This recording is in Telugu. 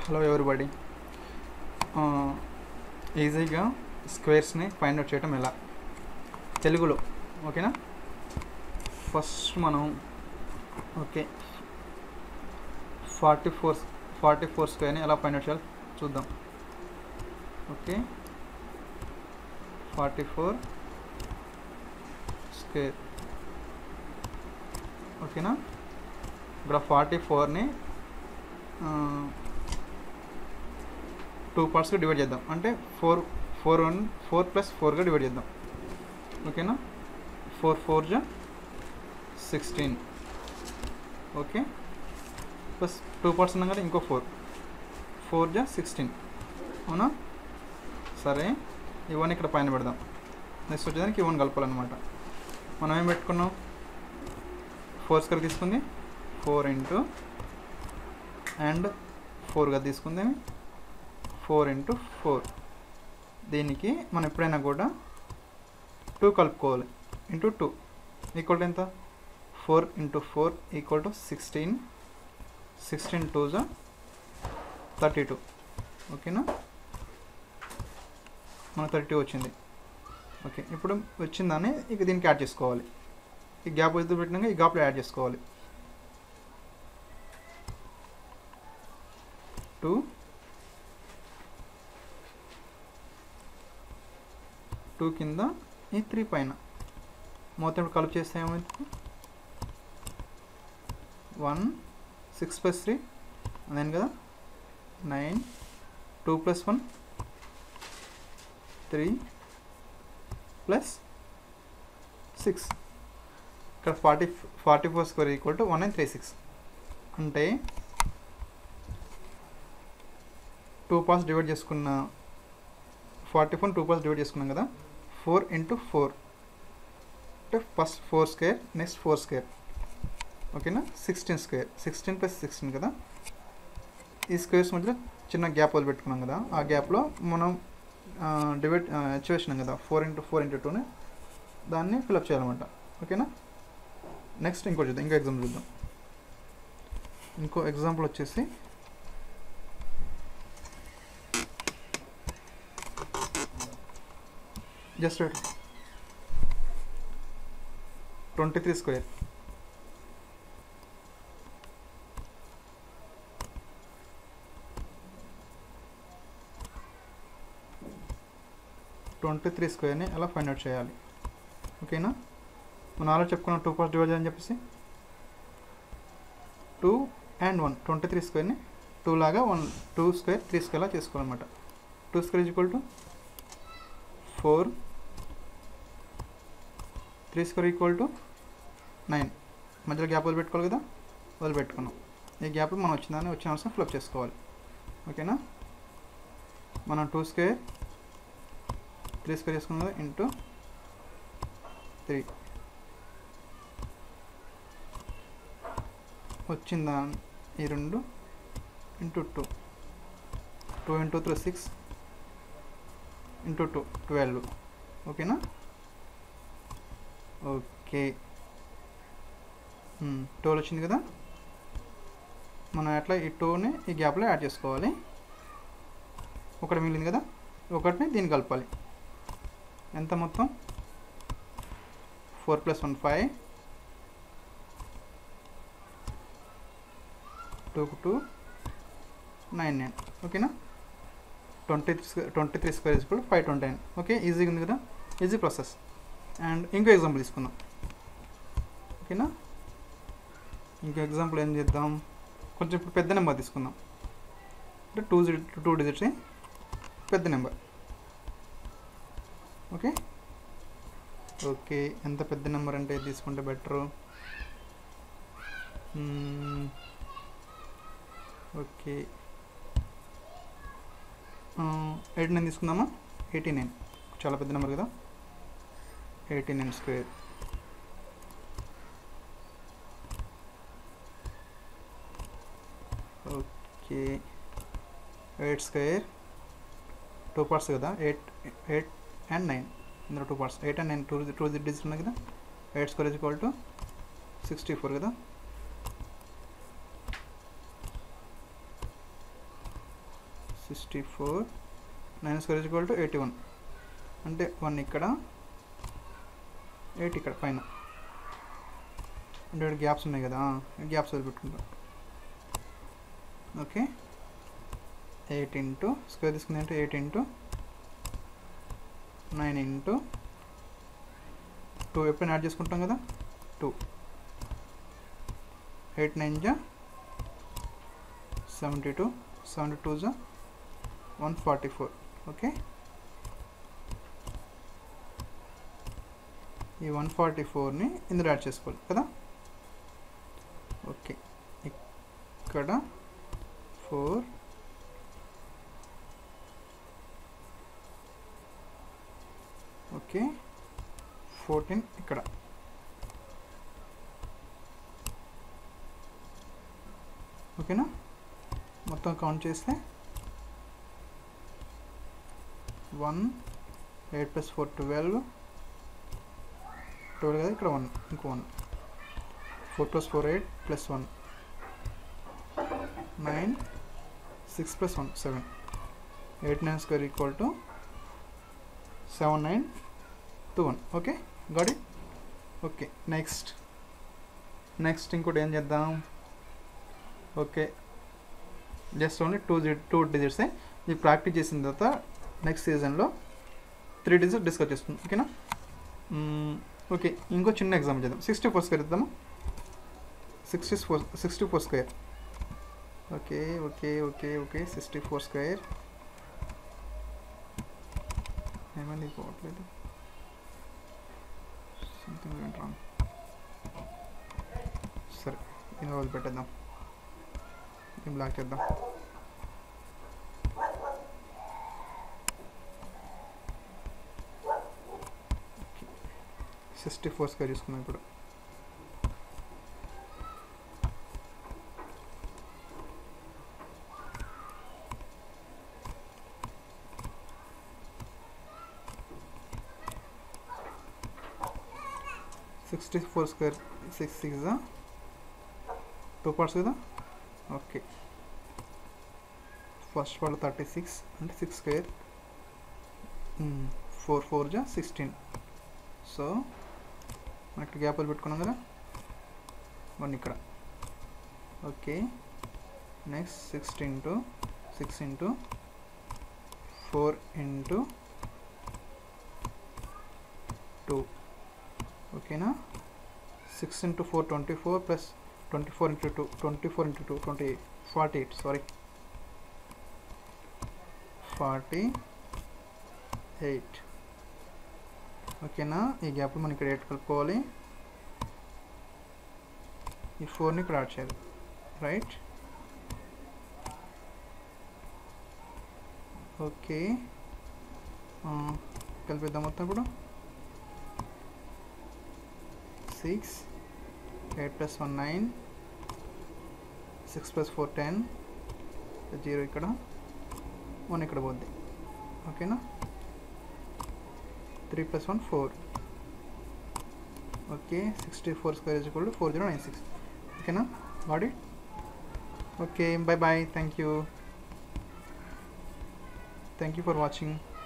హలో ఎవరిబడి ఈజీగా స్క్వేర్స్ని ఫైండ్ అవుట్ చేయడం ఎలా తెలుగులో ఓకేనా ఫస్ట్ మనం okay forty four forty four స్క్వేర్ని ఎలా ఫైండ్ అవుట్ చేయాలి చూద్దాం ఓకే ఫార్టీ ఫోర్ స్క్వేర్ ఓకేనా ఇక్కడ ఫార్టీ ఫోర్ని టూ పార్ట్స్గా డివైడ్ చేద్దాం అంటే four four one four plus ఫోర్గా డివైడ్ చేద్దాం ఓకేనా ఫోర్ ఫోర్ జా sixteen okay plus two parts ఉన్నాం కదా ఇంకో ఫోర్ ఫోర్ జా సిక్స్టీన్ అవునా సరే ఇవన్నీ ఇక్కడ పైన పెడదాం నెక్స్ట్ వచ్చేదానికి ఇవన్నీ కలపాలన్నమాట మనం ఏం పెట్టుకున్నాం ఫోర్ స్క్వేర్ తీసుకుంది ఫోర్ ఇంటూ అండ్ ఫోర్గా తీసుకుంది ఫోర్ ఇంటూ ఫోర్ దీనికి మనం ఎప్పుడైనా కూడా టూ కలుపుకోవాలి ఇంటూ టూ ఈక్వల్ టు ఎంత four into four equal to sixteen sixteen two జా థర్టీ టూ ఓకేనా మన థర్టీ వచ్చింది ఓకే ఇప్పుడు వచ్చిందని ఇక దీనికి యాడ్ చేసుకోవాలి ఈ గ్యాప్ వద్దు పెట్టినాక ఈ గ్యాప్లో యాడ్ చేసుకోవాలి టూ టూ కింద ఈ త్రీ పైన మొత్తం ఇప్పుడు కలుపు చేస్తే ఏమైంది వన్ సిక్స్ ప్లస్ త్రీ అదేను కదా nine two plus one three plus six ఇక్కడ forty forty four square equal to one and three six అంటే టూ పార్ట్స్ డివైడ్ చేసుకున్న forty four two parts divide చేసుకున్నాం కదా ఫోర్ ఇంటూ ఫోర్ అంటే first four square next four square ఓకేనా sixteen square sixteen plus sixteen కదా ఈ స్క్వేర్స్ మధ్యలో చిన్న గ్యాప్ వదిలిపెట్టుకున్నాం కదా ఆ గ్యాప్లో మనం డివైడ్ చేసినాం కదా ఫోర్ ఇంటూ ఫోర్ ఇంటూ టూని దాన్ని ఫిల్అప్ చేయాలన్నమాట ఓకేనా నెక్స్ట్ ఇంకో చూద్దాం ఇంకో ఎగ్జాంపుల్ చూద్దాం ఇంకో ఎగ్జాంపుల్ వచ్చేసి just twenty three square twenty three స్క్వేర్ని ఎలా ఫైండ్ అవుట్ చేయాలి ఓకేనా మనం ఆల్రెడీ చెప్పుకున్నాం టూ పార్ట్స్ డివైడ్ అని చెప్పేసి two and one twenty three స్క్వేర్ని టూ లాగా one two square three square లా చేసుకోవాలన్నమాట two square is equal to four three square equal to nine మధ్యలో గ్యాప్ వదిలిపెట్టుకోవాలి కదా వదిలిపెట్టుకున్నాం ఈ గ్యాప్ మనం వచ్చిందని వచ్చిన అవసరం ఫ్లప్ చేసుకోవాలి ఓకేనా మనం టూ స్క్వేర్ త్రీ స్క్వేర్ చేసుకున్నాం కదా ఇంటూ త్రీ వచ్చిందా ఈ రెండు into two two into three six into two twelve ఓకేనా ఓకే ట్వెల్వ్ వచ్చింది కదా మనం ఎట్లా ఈ టూని ఈ గ్యాప్లో యాడ్ చేసుకోవాలి ఒకటి మిగిలింది కదా ఒకటిని దీన్ని కలపాలి ఎంత మొత్తం four plus one five two two nine nine ఓకేనా twenty three twenty three square కూడా ఫైవ్ ట్వంటీ నైన్ ఓకే ఈజీగా ఉంది కదా ఈజీ ప్రాసెస్ అండ్ ఇంకో ఎగ్జాంపుల్ తీసుకుందాం ఓకేనా ఇంకో ఎగ్జాంపుల్ ఏం చేద్దాం కొంచెం ఇప్పుడు పెద్ద నెంబర్ తీసుకుందాం అంటే టూ టూ డిజిట్స్ పెద్ద నెంబర్ ఓకే ఓకే ఎంత పెద్ద నెంబర్ అంటే తీసుకుంటే బెటరు ఓకే ఎయిట్ నైన్ తీసుకుందామా ఎయిటీ నైన్ చాలా పెద్ద నెంబర్ కదా eighty nine square okay eight square two parts కదా ఎయిట్ ఎయిట్ అండ్ నైన్ ఇందులో two parts eight and nine two two digits ఉన్నాయి కదా eight square is equal to sixty four కదా sixty four nine square equal to eighty one అంటే వన్ ఇక్కడ ఎయిట్ ఇక్కడ పైన అంటే ఇక్కడ గ్యాప్స్ ఉన్నాయి కదా గ్యాప్స్ వదిలిపెట్టుకుంటాం ఓకే ఎయిట్ ఇంటూ స్క్వేర్ తీసుకుంది అంటే eight into nine into two ఎప్పుడైనా యాడ్ చేసుకుంటాం కదా టూ ఎయిట్ నైన్ జా సెవెంటీ టూ సెవెంటీ టూ జా వన్ ఫార్టీ ఫోర్ ఓకే ఈ వన్ ఫార్టీ ఫోర్ని ఇందులో యాడ్ చేసుకోవాలి కదా ఓకే ఇక్కడ ఫోర్ ఓకే ఫోర్టీన్ ఇక్కడ ఓకేనా మొత్తం కౌంట్ చేస్తే one eight plus four twelve twelve కదా ఇక్కడ వన్ ఇంకో one four plus four eight plus one nine six plus one seven eight nine square equal to seven nine two one okay గాడి ఓకే నెక్స్ట్ నెక్స్ట్ ఇంకోటి ఏం చేద్దాం okay just only two two డిజిట్సే ఇది ప్రాక్టీస్ చేసిన తర్వాత నెక్స్ట్ సీజన్లో త్రీ డిజిట్ డిస్కస్ చేస్తున్నాం ఓకేనా ఓకే ఇంకో చిన్న ఎగ్జామ్ చేద్దాం సిక్స్టీ ఫోర్ స్క్వేర్ ఇద్దాము sixty four sixty four square okay okay okay okay sixty four square ఏమైంది పోవట్లేదు సంథింగ్ వెంట్ రాంగ్ సరే ఇంకా వదిలిపెట్టేద్దాం ఇది బ్లాక్ చేద్దాం సిక్స్టీ ఫోర్ స్క్వేర్ తీసుకున్నాం ఇప్పుడు sixty four square six six two parts కదా okay first part thirty six అంటే సిక్స్ స్క్వేర్ ఫోర్ ఫోర్ జా సిక్స్టీన్ సో మనకి గ్యాప్లు పెట్టుకున్నాం కదా వన్ ఇక్కడ okay next six into six into four into two ఓకేనా six into four twenty four plus twenty four into two twenty four into two twenty forty eight sorry forty eight ఓకేనా ఈ గ్యాప్ మనం ఇక్కడ ఎయిట్ కలుపుకోవాలి ఈ ఫోర్ని ఇక్కడ యాడ్ చేయాలి రైట్ ఓకే కలిపిద్దాం మొత్తం ఇప్పుడు six eight plus one nine six plus four ten zero ఇక్కడ వన్ ఇక్కడ పోద్ది ఓకేనా three plus one four okay sixty four square is equal to four zero nine six ఓకేనా వాడి okay bye bye thank you thank you for watching